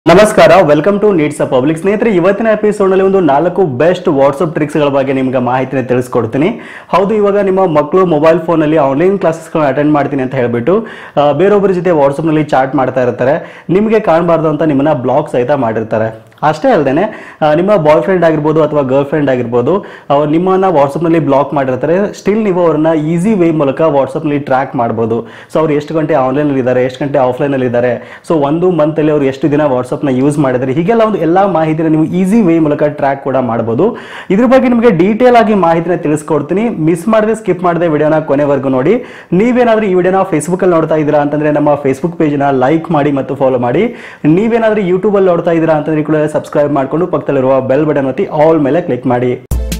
ನಮಸ್ಕಾರ welcome to needs a public ಸ್ನೇಹಿತರೆ ಇವತ್ತಿನ ಎಪಿಸೋಡ್ ನಲ್ಲಿ ಒಂದು ನಾಲ್ಕು ಬೆಸ್ಟ್ ವಾಟ್ಸ್ಆಪ್ ಟ್ರಿಕ್ಸ್ ಗಳ ಬಗ್ಗೆ ನಿಮ್ಗೆ ಮಾಹಿತಿನ ತಿಳಿಸ್ಕೊಡ್ತೀನಿ ಹೌದು ಇವಾಗ ನಿಮ್ಮ ಮಕ್ಕಳು ಮೊಬೈಲ್ ಫೋನ್ ಅಲ್ಲಿ ಆನ್ಲೈನ್ ಕ್ಲಾಸಸ್ಗಳನ್ನ ಅಟೆಂಡ್ ಮಾಡ್ತೀನಿ ಅಂತ ಹೇಳ್ಬಿಟ್ಟು ಆ, ಬೇರೊಬ್ಬರ ಜೊತೆ ವಾಟ್ಸ್ಆಪ್ ನಲ್ಲಿ ಚಾಟ್ ಮಾಡ್ತಾ ಇರ್ತಾರೆ ನಿಮಗೆ ಕಾಣಬಾರ್ದು ಅಂತ ನಿಮ್ಮನ್ನ ಬ್ಲಾಕ್ ಸಹಿತ ಮಾಡಿರ್ತಾರೆ ಅಷ್ಟೇ ಅಲ್ಲದೆ ನಿಮ್ಮ ಬಾಯ್ ಫ್ರೆಂಡ್ ಆಗಿರ್ಬೋದು ಅಥವಾ ಗರ್ಲ್ ಫ್ರೆಂಡ್ ಆಗಿರ್ಬೋದು ಅವ್ರು ನಿಮ್ಮನ್ನ ವಾಟ್ಸಪ್ ನಲ್ಲಿ ಬ್ಲಾಕ್ ಮಾಡಿರ್ತಾರೆ ಸ್ಟಿಲ್ ನೀವು ಅವ್ರನ್ನ ಈಸಿ ವೇ ಮೂಲಕ ವಾಟ್ಸಪ್ ನಲ್ಲಿ ಟ್ರ್ಯಾಕ್ ಮಾಡ್ಬೋದು ಸೊ ಅವ್ರು ಎಷ್ಟು ಗಂಟೆ ಆನ್ಲೈನ್ ಅಲ್ಲಿ ಇದ್ದಾರೆ ಎಷ್ಟು ಗಂಟೆ ಆಫ್ಲೈನ್ ಅಲ್ಲಿ ಇದ್ದಾರೆ ಸೊ ಒಂದು ಮಂತ್ ಅಲ್ಲಿ ಅವ್ರು ಎಷ್ಟು ದಿನ ವಾಟ್ಸಪ್ ನ ಯೂಸ್ ಮಾಡಿದ್ದಾರೆ ಹೀಗೆಲ್ಲ ಒಂದು ಎಲ್ಲಾ ಮಾಹಿತಿನ ನೀವು ಈಸಿ ವೇ ಮೂಲಕ ಟ್ರ್ಯಾಕ್ ಕೂಡ ಮಾಡಬಹುದು ಇದ್ರ ಬಗ್ಗೆ ನಿಮಗೆ ಡೀಟೇಲ್ ಆಗಿ ಮಾಹಿತಿನ ತಿಳಿಸ್ಕೊಡ್ತೀನಿ ಮಿಸ್ ಮಾಡದೆ ಸ್ಕಿಪ್ ಮಾಡದೆ ವಿಡಿಯೋನ ಕೊನೆವರೆಗೂ ನೋಡಿ ನೀವೇನಾದ್ರೂ ಈ ವಿಡಿಯೋನ ಫೇಸ್ಬುಕ್ ಅಲ್ಲಿ ನೋಡ್ತಾ ಇದ್ದೀರಾ ಅಂತಂದ್ರೆ ನಮ್ಮ ಫೇಸ್ಬುಕ್ ಪೇಜ್ ನ ಲೈಕ್ ಮಾಡಿ ಮತ್ತು ಫಾಲೋ ಮಾಡಿ ನೀವೇನಾದ್ರೂ ಯೂಟ್ಯೂಬ್ ಅಲ್ಲಿ ನೋಡ್ತಾ ಇದ್ದೀರಾ ಅಂತಂದ್ರೆ ಕೂಡ ಸಬ್ಸ್ಕ್ರೈಬ್ ಮಾಡ್ಕೊಂಡು ಪಕ್ಕದಲ್ಲಿರುವ ಬೆಲ್ ಬಟನ್ ಒತ್ತಿ ಆಲ್ ಮೇಲೆ ಕ್ಲಿಕ್ ಮಾಡಿ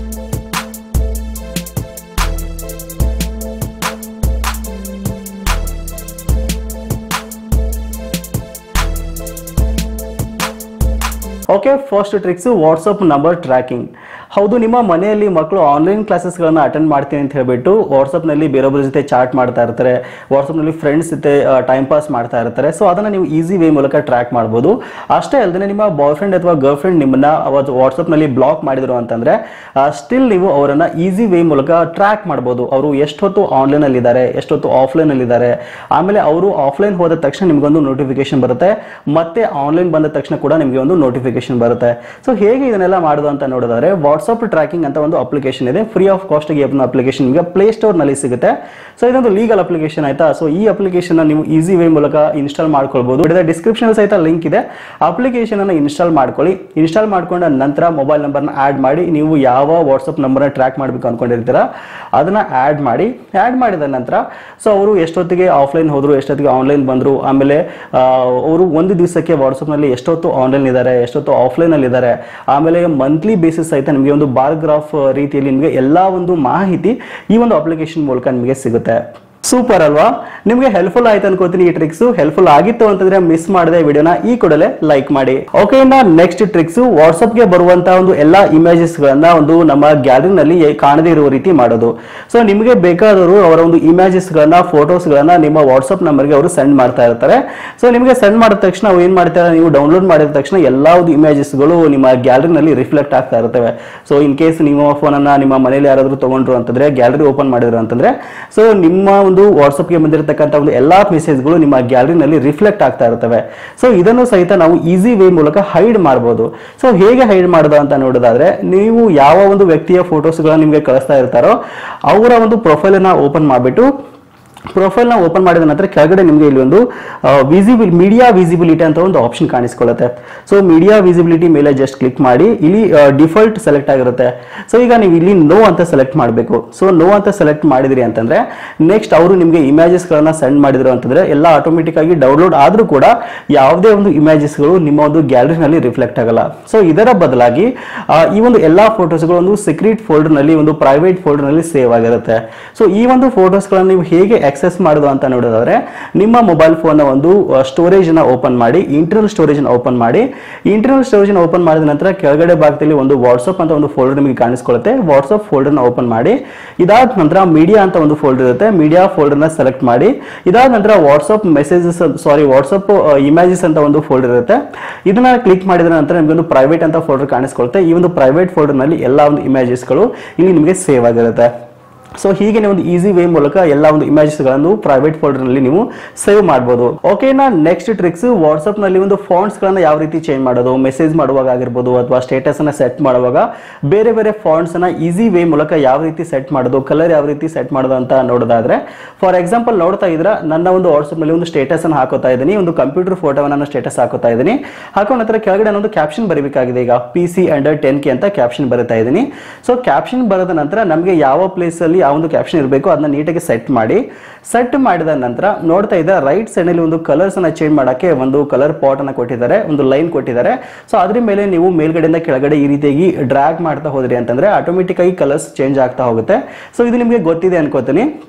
okay first tricks WhatsApp number tracking ಹೌದು ನಿಮ್ಮ ಮನೆಯಲ್ಲಿ ಮಕ್ಕಳು ಆನ್ಲೈನ್ ಕ್ಲಾಸಸ್ಗಳನ್ನ ಅಟೆಂಡ್ ಮಾಡ್ತೀನಿ ಅಂತ ಹೇಳ್ಬಿಟ್ಟು ವಾಟ್ಸಪ್ನಲ್ಲಿ ಬೇರೊಬ್ಬರ ಜೊತೆ ಚಾಟ್ ಮಾಡ್ತಾ ಇರ್ತಾರೆ ವಾಟ್ಸಪ್ನಲ್ಲಿ ಫ್ರೆಂಡ್ಸ್ ಜೊತೆ ಟೈಮ್ ಪಾಸ್ ಮಾಡ್ತಾ ಇರ್ತಾರೆ ಸೊ ಅದನ್ನ ನೀವು ಈಸಿ ವೇ ಮೂಲಕ ಟ್ರ್ಯಾಕ್ ಮಾಡ್ಬೋದು ಅಷ್ಟೇ ಅಲ್ಲದೆ ನಿಮ್ಮ ಬಾಯ್ ಫ್ರೆಂಡ್ ಅಥವಾ ಗರ್ಲ್ ಫ್ರೆಂಡ್ ನಿಮ್ಮನ್ನ ಅವತ್ತು ವಾಟ್ಸಪ್ನಲ್ಲಿ ಬ್ಲಾಕ್ ಮಾಡಿದ್ರು ಅಂತಂದ್ರೆ ಸ್ಟಿಲ್ ನೀವು ಅವರನ್ನ ಈಸಿ ವೇ ಮೂಲಕ ಟ್ರ್ಯಾಕ್ ಮಾಡ್ಬೋದು ಅವರು ಎಷ್ಟೊತ್ತು ಆನ್ಲೈನ್ ಅಲ್ಲಿ ಇದ್ದಾರೆ ಎಷ್ಟೊತ್ತು ಆಫ್ಲೈನ್ ಅಲ್ಲಿ ಇದ್ದಾರೆ ಆಮೇಲೆ ಅವರು ಆಫ್ಲೈನ್ ಹೋದ ತಕ್ಷಣ ನಿಮ್ಗೊಂದು ನೋಟಿಫಿಕೇಶನ್ ಬರುತ್ತೆ ಮತ್ತೆ ಆನ್ಲೈನ್ ಬಂದ ತಕ್ಷಣ ಕೂಡ ನಿಮಗೆ ಒಂದು ನೋಟಿಫಿಕೇಶನ್ ಬರುತ್ತೆ ಸೊ ಹೇಗೆ ಇದನ್ನೆಲ್ಲ ಮಾಡೋದು ಅಂತ ನೋಡಿದ್ರೆ ವಾಟ್ಸಪ್ ಟ್ರ್ಯಾಕಿಂಗ್ ಅಂತ ಒಂದು ಅಪ್ಲಿಕೇಶನ್ ಇದೆ ಫ್ರೀ ಆಫ್ ಕಾಸ್ಟ್ ಗೆ ಅಪ್ಲಿಕೇಶನ್ ನಿಮಗೆ ಪ್ಲೇ ಸ್ಟೋರ್ ನಲ್ಲಿ ಸಿಗುತ್ತೆ ಸೊ ಇದೊಂದು ಲೀಗಲ್ ಅಪ್ಲಿಕೇಶನ್ ಆಯ್ತಾ ಸೊ ಈ ಅಪ್ಲಿಕೇಶನ್ ನೀವು ಈಸಿ ವೇ ಮೂಲಕ ಇನ್ಸ್ಟಾಲ್ ಮಾಡ್ಕೊಳ್ಬಹುದು ವಿಡಿಯೋದ ಡಿಸ್ಕ್ರಿಪ್ಷನ್ ಸಹಿತ ಲಿಂಕ್ ಇದೆ ಅಪ್ಲಿಕೇಶನ್ ಅನ್ನು ಇನ್ಸ್ಟಾಲ್ ಮಾಡ್ಕೊಳ್ಳಿ ಇನ್ಸ್ಟಾಲ್ ಮಾಡ್ಕೊಂಡ ನಂತರ ಮೊಬೈಲ್ ನಂಬರ್ನ ಆಡ್ ಮಾಡಿ ನೀವು ಯಾವ ವಾಟ್ಸಪ್ ನಂಬರ್ನ ಟ್ರ್ಯಾಕ್ ಮಾಡಬೇಕು ಅನ್ಕೊಂಡಿರ್ತೀರಾ ಅದನ್ನ ಆಡ್ ಮಾಡಿ ಆಡ್ ಮಾಡಿದ ನಂತರ ಸೊ ಅವರು ಎಷ್ಟೊತ್ತಿಗೆ ಆಫ್ಲೈನ್ ಹೋದ್ರು ಎಷ್ಟೊತ್ತಿಗೆ ಆನ್ಲೈನ್ ಬಂದ್ರು ಆಮೇಲೆ ಆ, ಅವರು ಒಂದು ದಿವಸಕ್ಕೆ ವಾಟ್ಸಪ್ ನಲ್ಲಿ ಎಷ್ಟೊತ್ತು ಆನ್ಲೈನ್ ಇದ್ದಾರೆ ಎಷ್ಟೊತ್ತು ಆಫ್ಲೈನ್ ಅಲ್ಲಿ ಇದ್ದಾರೆ ಆಮೇಲೆ ಮಂತ್ಲಿ ಬೇಸಿಸ್ ಸಹಿತ ನಿಮಗೆ ಒಂದು ಬಾರ್ ಗ್ರಾಫ್ ರೀತಿಯಲ್ಲಿ ನಿಮಗೆ ಎಲ್ಲಾ ಒಂದು ಮಾಹಿತಿ ಈ ಒಂದು ಅಪ್ಲಿಕೇಶನ್ ಮೂಲಕ ನಿಮಗೆ ಸಿಗುತ್ತೆ ಸೂಪರ್ ಅಲ್ವಾ ನಿಮಗೆ ಹೆಲ್ಪ್ಫುಲ್ ಆಯ್ತು ಅನ್ಕೋತೀನಿ ಈ ಟ್ರಿಕ್ಸ್ ಹೆಲ್ಪ್ಫುಲ್ ಆಗಿತ್ತು ಅಂತಂದ್ರೆ ಮಿಸ್ ಮಾಡದೆ ವಿಡಿಯೋನ ಈ ಕೂಡಲೇ ಲೈಕ್ ಮಾಡಿ ಓಕೆ ಇನ್ನ ನೆಕ್ಸ್ಟ್ ಟ್ರಿಕ್ಸ್ ವಾಟ್ಸ್ಆಪ್ ಗೆ ಬರುವಂತ ಒಂದು ಎಲ್ಲಾ ಇಮೇಜಸ್ ಗಳನ್ನ ಒಂದು ನಮ್ಮ ಗ್ಯಾಲರಿ ನಲ್ಲಿ ಕಾಣದೇ ಇರುವ ರೀತಿ ಮಾಡೋದು ಸೊ ನಿಮಗೆ ಬೇಕಾದವರು ಅವರ ಒಂದು ಇಮೇಜಸ್ ಗಳನ್ನ ಫೋಟೋಸ್ ಗಳನ್ನ ನಿಮ್ಮ ವಾಟ್ಸ್ಆಪ್ ನಂಬರ್ಗೆ ಅವರು ಸೆಂಡ್ ಮಾಡ್ತಾ ಇರ್ತಾರೆ ಸೊ ನಿಮಗೆ ಸೆಂಡ್ ಮಾಡಿದ ತಕ್ಷಣ ಅವು ಏನ್ ಮಾಡ್ತಾರೆ ನೀವು ಡೌನ್ಲೋಡ್ ಮಾಡಿದ ತಕ್ಷಣ ಎಲ್ಲಾ ಒಂದು ಇಮೇಜಸ್ ಗಳು ನಿಮ್ಮ ಗ್ಯಾಲರಿ ನಲ್ಲಿ ರಿಫ್ಲೆಕ್ಟ್ ಆಗ್ತಾ ಇರ್ತವೆ ಸೊ ಇನ್ ಕೇಸ್ ನಿಮ್ಮ ಫೋನ್ ಅನ್ನ ನಿಮ್ಮ ಮನೇಲಿ ಯಾರಾದ್ರೂ ತಗೊಂಡ್ರು ಅಂತಂದ್ರೆ ಗ್ಯಾಲರಿ ಓಪನ್ ಮಾಡಿದ್ರು ಅಂತಂದ್ರೆ ಸೊ ನಿಮ್ಮ ಒಂದು ವಾಟ್ಸಪ್ಗೆ ಬಂದಿರತಕ್ಕಂಥ ಒಂದು ಎಲ್ಲಾ ಮೆಸೇಜ್ಗಳು ನಿಮ್ಮ ಗ್ಯಾಲರಿನಲ್ಲಿ ರಿಫ್ಲೆಕ್ಟ್ ಆಗ್ತಾ ಇರ್ತವೆ ಸೊ ಇದನ್ನು ಸಹಿತ ನಾವು ಈಸಿ ವೇ ಮೂಲಕ ಹೈಡ್ ಮಾಡಬಹುದು ಸೊ ಹೇಗೆ ಹೈಡ್ ಮಾಡೋದು ಅಂತ ನೋಡೋದಾದ್ರೆ ನೀವು ಯಾವ ಒಂದು ವ್ಯಕ್ತಿಯ ಫೋಟೋಸ್ಗಳನ್ನ ನಿಮಗೆ ಕಳಿಸ್ತಾ ಇರ್ತಾರೋ ಅವರ ಒಂದು ಪ್ರೊಫೈಲ್ ಅನ್ನ ಓಪನ್ ಮಾಡಿಬಿಟ್ಟು ಪ್ರೊಫೈಲ್ ನ ಓಪನ್ ಮಾಡಿದ ನಂತರ ಕೆಳಗಡೆ ನಿಮಗೆ ಇಲ್ಲಿ ಒಂದು ವಿಸಿಬಿಲ್ ಮೀಡಿಯಾ ವಿಸಿಬಿಲಿಟಿ ಅಂತ ಒಂದು ಆಪ್ಷನ್ ಕಾಣಿಸ್ಕೊಳ್ಳುತ್ತೆ ಸೊ ಮೀಡಿಯಾ ವಿಸಿಬಿಲಿಟಿ ಮೇಲೆ ಜಸ್ಟ್ ಕ್ಲಿಕ್ ಮಾಡಿ ಇಲ್ಲಿ ಡಿಫಾಲ್ಟ್ ಸೆಲೆಕ್ಟ್ ಆಗಿರುತ್ತೆ ಸೊ ಈಗ ನೀವು ಇಲ್ಲಿ ನೋ ಅಂತ ಸೆಲೆಕ್ಟ್ ಮಾಡಬೇಕು ಸೊ ನೋ ಅಂತ ಸೆಲೆಕ್ಟ್ ಮಾಡಿದ್ರಿ ಅಂತಂದ್ರೆ ನೆಕ್ಸ್ಟ್ ಅವರು ನಿಮಗೆ ಇಮೇಜಸ್ ಗಳನ್ನ ಸೆಂಡ್ ಮಾಡಿದ್ರು ಅಂತಂದ್ರೆ ಎಲ್ಲ ಆಟೋಮೆಟಿಕ್ ಆಗಿ ಡೌನ್ಲೋಡ್ ಆದ್ರೂ ಕೂಡ ಯಾವುದೇ ಒಂದು images ಗಳು ನಿಮ್ಮ ಒಂದು ಗ್ಯಾಲರಿನಲ್ಲಿ ರಿಫ್ಲೆಕ್ಟ್ ಆಗಲ್ಲ ಸೊ ಇದರ ಬದಲಾಗಿ ಆ, ಈ ಒಂದು ಎಲ್ಲಾ ಫೋಟೋಸ್ಗಳು ಒಂದು ಸೀಕ್ರೆಟ್ ಫೋಲ್ಡರ್ ನಲ್ಲಿ ಒಂದು ಪ್ರೈವೇಟ್ ಫೋಲ್ಡರ್ ನಲ್ಲಿ ಸೇವ್ ಆಗಿರುತ್ತೆ ಸೊ ಈ ಒಂದು ಫೋಟೋಸ್ಗಳನ್ನು ನೀವು ಹೇಗೆ ಆಕ್ಸೆಸ್ ಮಾಡೋದು ಅಂತ ನೋಡೋದಾದ್ರೆ ನಿಮ್ಮ ಮೊಬೈಲ್ ಫೋನ್ ಒಂದು ಸ್ಟೋರೇಜ್ ನ ಓಪನ್ ಮಾಡಿ ಇಂಟರ್ನಲ್ ಸ್ಟೋರೇಜ್ ಓಪನ್ ಮಾಡಿ ಇಂಟರ್ನಲ್ ಸ್ಟೋರೇಜ್ ಓಪನ್ ಮಾಡಿದ ನಂತರ ಕೆಳಗಡೆ ಭಾಗದಲ್ಲಿ ಒಂದು ವಾಟ್ಸ್ಆಪ್ ಅಂತ ಒಂದು ಫೋಲ್ಡರ್ ನಿಮಗೆ ಕಾಣಿಸ್ಕೊಳ್ಳುತ್ತೆ ವಾಟ್ಸ್ಆಪ್ ಫೋಲ್ಡರ್ ನ ಓಪನ್ ಮಾಡಿ ಇದಾದ ನಂತರ ಮೀಡಿಯಾ ಅಂತ ಒಂದು ಫೋಲ್ಡರ್ ಇರುತ್ತೆ ಮೀಡಿಯಾ ಫೋಲ್ಡರ್ ನ ಸೆಲೆಕ್ಟ್ ಮಾಡಿ ಇದಾದ ನಂತರ WhatsApp messages sorry WhatsApp images ಅಂತ ಒಂದು ಫೋಲ್ಡರ್ ಇರುತ್ತೆ ಇದನ್ನ ಕ್ಲಿಕ್ ಮಾಡಿದ ನಂತರ ನಿಮಗೆ ಒಂದು ಪ್ರೈವೇಟ್ ಅಂತ ಫೋಲ್ಡರ್ ಕಾಣಿಸ್ಕೊಳ್ಳುತ್ತೆ ಈ ಒಂದು ಪ್ರೈವೇಟ್ ಫೋಲ್ಡರ್ ನಲ್ಲಿ ಎಲ್ಲ ಒಂದು ಇಮೇಜಸ್ಗಳು ಇಲ್ಲಿ ನಿಮಗೆ ಸೇವ್ ಆಗಿರುತ್ತೆ ಸೊ ಹೀಗೆ ನೀವು ಒಂದು ಈಸಿ ವೇ ಮೂಲಕ ಎಲ್ಲ ಒಂದು ಇಮೇಜಸ್ ಗಳನ್ನು ಪ್ರೈವೇಟ್ ಫೋಲ್ಡರ್ ನಲ್ಲಿ ನೀವು ಸೇವ್ ಮಾಡಬಹುದು ಓಕೆ ನಾ ನೆಕ್ಸ್ಟ್ ಟ್ರಿಕ್ಸ್ ವಾಟ್ಸ್ಆಪ್ ನಲ್ಲಿ ಒಂದು ಫಾಂಟ್ಸ್ ಗಳನ್ನ ಯಾವ ರೀತಿ ಚೇಂಜ್ ಮಾಡೋದು ಮೆಸೇಜ್ ಮಾಡುವಾಗ ಆಗಿರ್ಬೋದು ಅಥವಾ ಸ್ಟೇಟಸ್ ಅನ್ನ ಸೆಟ್ ಮಾಡುವಾಗ ಬೇರೆ ಬೇರೆ ಫಾಂಟ್ಸ್ ಅನ್ನ ಈಸಿ ವೇ ಮೂಲಕ ಯಾವ ರೀತಿ ಸೆಟ್ ಮಾಡೋದು ಕಲರ್ ಯಾವ ರೀತಿ ಸೆಟ್ ಮಾಡೋದು ಅಂತ ನೋಡೋದಾದ್ರೆ ಫಾರ್ ಎಕ್ಸಾಂಪಲ್ ನೋಡ್ತಾ ಇದ್ರ ನನ್ನ ಒಂದು ವಾಟ್ಸ್ಆಪ್ ನಲ್ಲಿ ಒಂದು ಸ್ಟೇಟಸ್ ಅನ್ನು ಹಾಕೋತಾ ಇದ್ದೀನಿ ಒಂದು ಕಂಪ್ಯೂಟರ್ ಫೋಟೋವನ್ನ ನಾನು ಸ್ಟೇಟಸ್ ಹಾಕೋತಾ ಇದ್ದೀನಿ ಹಾಕೊಂಡ ನಂತರ ಕೆಳಗಡೆ ಒಂದು ಕ್ಯಾಪ್ಷನ್ ಬರೀಬೇಕಾಗಿದೆ ಈಗ P C under ten K ಅಂತ ಕ್ಯಾಪ್ಷನ್ ಬರಿತಾ ಇದ್ದೀನಿ ಸೊ ಕ್ಯಾಪ್ಷನ್ ಬರೆದ ನಂತರ ನಮಗೆ ಯಾವ ಪ್ಲೇಸ್ ಅಲ್ಲಿ ಯಾವ ಒಂದು ಕ್ಯಾಪ್ಷನ್ ಇರಬೇಕು ಅದನ್ನ ನೀಟಾಗಿ ಸೆಟ್ ಮಾಡಿ ಸೆಟ್ ಮಾಡಿದ ನಂತರ ನೋಡ್ತಾ ಇದ್ದ ರೈಟ್ ಸೈಡ್ ಅಲ್ಲಿ ಒಂದು ಕಲರ್ಸ್ ಅನ್ನ ಚೇಂಜ್ ಮಾಡಕ್ಕೆ ಒಂದು ಕಲರ್ ಪಾಟ್ ಅನ್ನ ಕೊಟ್ಟಿದ್ದಾರೆ ಒಂದು ಲೈನ್ ಕೊಟ್ಟಿದ್ದಾರೆ ಸೊ ಅದ್ರ ಮೇಲೆ ನೀವು ಮೇಲ್ಗಡೆಯಿಂದ ಕೆಳಗಡೆ ಈ ರೀತಿಯಾಗಿ ಡ್ರ್ಯಾಗ್ ಮಾಡ್ತಾ ಹೋದ್ರಿ ಅಂತಂದ್ರೆ ಆಟೋಮೆಟಿಕ್ ಆಗಿ ಕಲರ್ಸ್ ಚೇಂಜ್ ಆಗ್ತಾ ಹೋಗುತ್ತೆ ಸೊ ಇದು ನಿಮಗೆ ಗೊತ್ತಿದೆ ಅನ್ಕೋತೀನಿ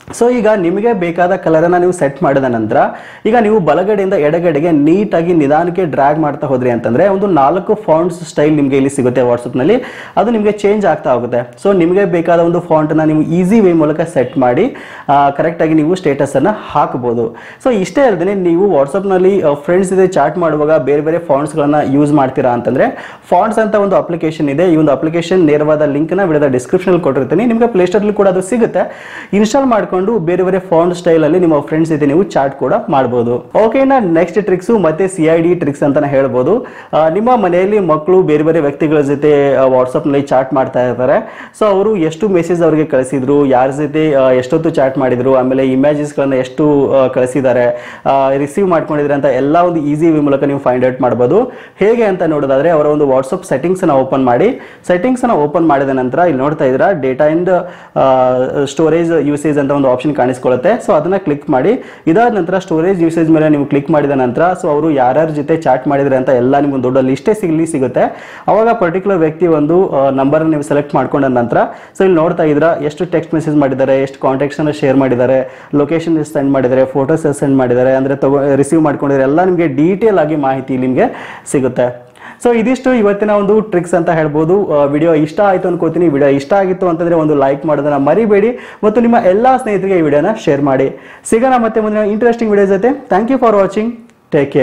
ಸೊ ಈಗ ನಿಮಗೆ ಬೇಕಾದ ಕಲರನ್ನು ನೀವು ಸೆಟ್ ಮಾಡಿದ ನಂತರ ಈಗ ನೀವು ಬಲಗಡೆಯಿಂದ ಎಡಗಡೆಗೆ ನೀಟಾಗಿ ನಿಧಾನಕ್ಕೆ ಡ್ರ್ಯಾಗ್ ಮಾಡ್ತಾ ಹೋದ್ರಿ ಅಂತಂದ್ರೆ ಒಂದು ನಾಲ್ಕು ಫಾಂಟ್ಸ್ ಸ್ಟೈಲ್ ನಿಮಗೆ ಇಲ್ಲಿ ಸಿಗುತ್ತೆ ವಾಟ್ಸಪ್ನಲ್ಲಿ ಅದು ನಿಮಗೆ ಚೇಂಜ್ ಆಗ್ತಾ ಹೋಗುತ್ತೆ ಸೊ ನಿಮಗೆ ಬೇಕಾದ ಒಂದು ಫಾಂಟನ್ನು ನೀವು ಈಸಿ ವೇ ಮೂಲಕ ಸೆಟ್ ಮಾಡಿ ಕರೆಕ್ಟಾಗಿ ನೀವು ಸ್ಟೇಟಸನ್ನು ಹಾಕಬಹುದು ಸೊ ಇಷ್ಟೇ ಅಲ್ಲದೆ ನೀವು ವಾಟ್ಸಪ್ನಲ್ಲಿ ಫ್ರೆಂಡ್ಸ್ ಜೊತೆ ಚಾಟ್ ಮಾಡುವಾಗ ಬೇರೆ ಬೇರೆ ಫಾಂಟ್ಸ್ಗಳನ್ನು ಯೂಸ್ ಮಾಡ್ತೀರಾ ಅಂತಂದ್ರೆ ಫಾಂಟ್ಸ್ ಅಂತ ಒಂದು ಅಪ್ಲಿಕೇಶನ್ ಇದೆ ಈ ಒಂದು ಅಪ್ಲಿಕೇಶನ್ ನೇರವಾದ ಲಿಂಕ್ನ ವಿಡಿಯೋದ ಡಿಸ್ಕ್ರಿಪ್ಷನ್ ಕೊಟ್ಟಿರ್ತೀನಿ ನಿಮಗೆ ಪ್ಲೇಸ್ಟೋರ್ಲಿ ಕೂಡ ಅದು ಸಿಗುತ್ತೆ ಇನ್ಸ್ಟಾಲ್ ಮಾಡ್ಕೊಂಡು ಬೇರೆ ಬೇರೆ ಫಾಂಟ್ ಸ್ಟೈಲ್ ಅಲ್ಲಿ ನಿಮ್ಮ ಫ್ರೆಂಡ್ಸ್ ಜೊತೆ ನೀವು ಚಾಟ್ ಕೂಡ ಮಾಡಬಹುದು ಓಕೆ ನಾ ನೆಕ್ಸ್ಟ್ ಟ್ರಿಕ್ಸ್ ಮತ್ತೆ ಸಿ ಐ ಡಿ ಟ್ರಿಕ್ಸ್ ಅಂತಾನೆ ಹೇಳ್ಬೋದು ಆ, ನಿಮ್ಮ ಮನೆಯಲ್ಲಿ ಮಕ್ಕಳು ಬೇರೆ ಬೇರೆ ವ್ಯಕ್ತಿಗಳ ಜೊತೆ ವಾಟ್ಸಪ್ ನಲ್ಲಿ ಚಾಟ್ ಮಾಡ್ತಾ ಇರ್ತಾರೆ ಸೊ ಅವರು ಎಷ್ಟು ಮೆಸೇಜ್ ಅವರಿಗೆ ಕಳಿಸಿದ್ರು ಯಾರ ಜೊತೆ ಆ, ಎಷ್ಟೊತ್ತು ಚಾಟ್ ಮಾಡಿದ್ರು ಆಮೇಲೆ ಇಮೇಜಸ್ ಗಳನ್ನ ಎಷ್ಟು ಆ, ಕಳಿಸಿದ್ದಾರೆ ರಿಸೀವ್ ಮಾಡ್ಕೊಂಡಿದ್ರೆ ಅಂತ ಎಲ್ಲ ಒಂದು ಈಸಿ ವೇ ಮೂಲಕ ನೀವು ಫೈಂಡ್ ಔಟ್ ಮಾಡ್ಬೋದು ಹೇಗೆ ಅಂತ ನೋಡೋದಾದ್ರೆ ಅವರ ಒಂದು ವಾಟ್ಸಪ್ ಸೆಟ್ಟಿಂಗ್ಸ್ ಅನ್ನ ಓಪನ್ ಮಾಡಿ ಸೆಟ್ಟಿಂಗ್ಸ್ ಅನ್ನ ಓಪನ್ ಮಾಡಿದ ನಂತರ ಇಲ್ಲಿ ನೋಡ್ತಾ ಇದ್ದೀರಾ ಡೇಟಾ ಅಂಡ್ ಸ್ಟೋರೇಜ್ ಯೂಸೇಜ್ ಅಂತ ಒಂದು ಆಪ್ಷನ್ ಕಾಣಿಸ್ಕೊಳ್ಳುತ್ತೆ ಸೊ ಅದನ್ನ ಕ್ಲಿಕ್ ಮಾಡಿ ಇದಾದ ನಂತರ ಸ್ಟೋರೇಜ್ ಯೂಸೇಜ್ ಮೇಲೆ ನೀವು ಕ್ಲಿಕ್ ಮಾಡಿದ ನಂತರ ಸೊ ಅವರು ಯಾರ್ಯಾರ ಜೊತೆ ಚಾಟ್ ಮಾಡಿದ್ರೆ ಅಂತ ಎಲ್ಲ ನಿಮ್ಗೆ ಒಂದು ದೊಡ್ಡ ಲಿಸ್ಟೇ ಸಿಗಲಿ ಸಿಗುತ್ತೆ ಅವಾಗ ಪರ್ಟಿಕ್ಯುಲರ್ ವ್ಯಕ್ತಿ ಒಂದು ನಂಬರ್ ನೀವು ಸೆಲೆಕ್ಟ್ ಮಾಡ್ಕೊಂಡ ನಂತರ ಸೊ ಇಲ್ಲಿ ನೋಡ್ತಾ ಇದ್ದೀರಾ ಎಷ್ಟು ಟೆಕ್ಸ್ಟ್ ಮೆಸೇಜ್ ಮಾಡಿದ್ದಾರೆ ಎಷ್ಟು ಕಾಂಟ್ಯಾಕ್ಟ್ಸ್ ಅನ್ನ ಶೇರ್ ಮಾಡಿದ್ದಾರೆ ಲೊಕೇಶನ್ ಎಷ್ಟು ಸೆಂಡ್ ಮಾಡಿದ್ದಾರೆ ಫೋಟೋಸ್ ಸೆಂಡ್ ಮಾಡಿದ್ದಾರೆ ಅಂದ್ರೆ ತಗೋ ರಿಸೀವ್ ಮಾಡ್ಕೊಂಡಿದ್ದಾರೆ ಎಲ್ಲ ನಿಮಗೆ ಡೀಟೇಲ್ ಆಗಿ ಮಾಹಿತಿ ನಿಮಗೆ ಸಿಗುತ್ತೆ ಸೊ ಇದಿಷ್ಟು ಇವತ್ತಿನ ಒಂದು ಟ್ರಿಕ್ಸ್ ಅಂತ ಹೇಳ್ಬೋದು ವಿಡಿಯೋ ಇಷ್ಟ ಆಯಿತು ಅನ್ಕೋತೀನಿ ವಿಡಿಯೋ ಇಷ್ಟ ಆಗಿತ್ತು ಅಂತಂದ್ರೆ ಒಂದು ಲೈಕ್ ಮಾಡೋದನ್ನ ಮರಿಬೇಡಿ ಮತ್ತು ನಿಮ್ಮ ಎಲ್ಲಾ ಸ್ನೇಹಿತರಿಗೆ ಈ ವಿಡಿಯೋನ ಶೇರ್ ಮಾಡಿ ಸಿಗೋಣ ಮತ್ತೆ ಮುಂದಿನ ಇಂಟ್ರೆಸ್ಟಿಂಗ್ ವಿಡಿಯೋ ಜೊತೆ thank you for watching take care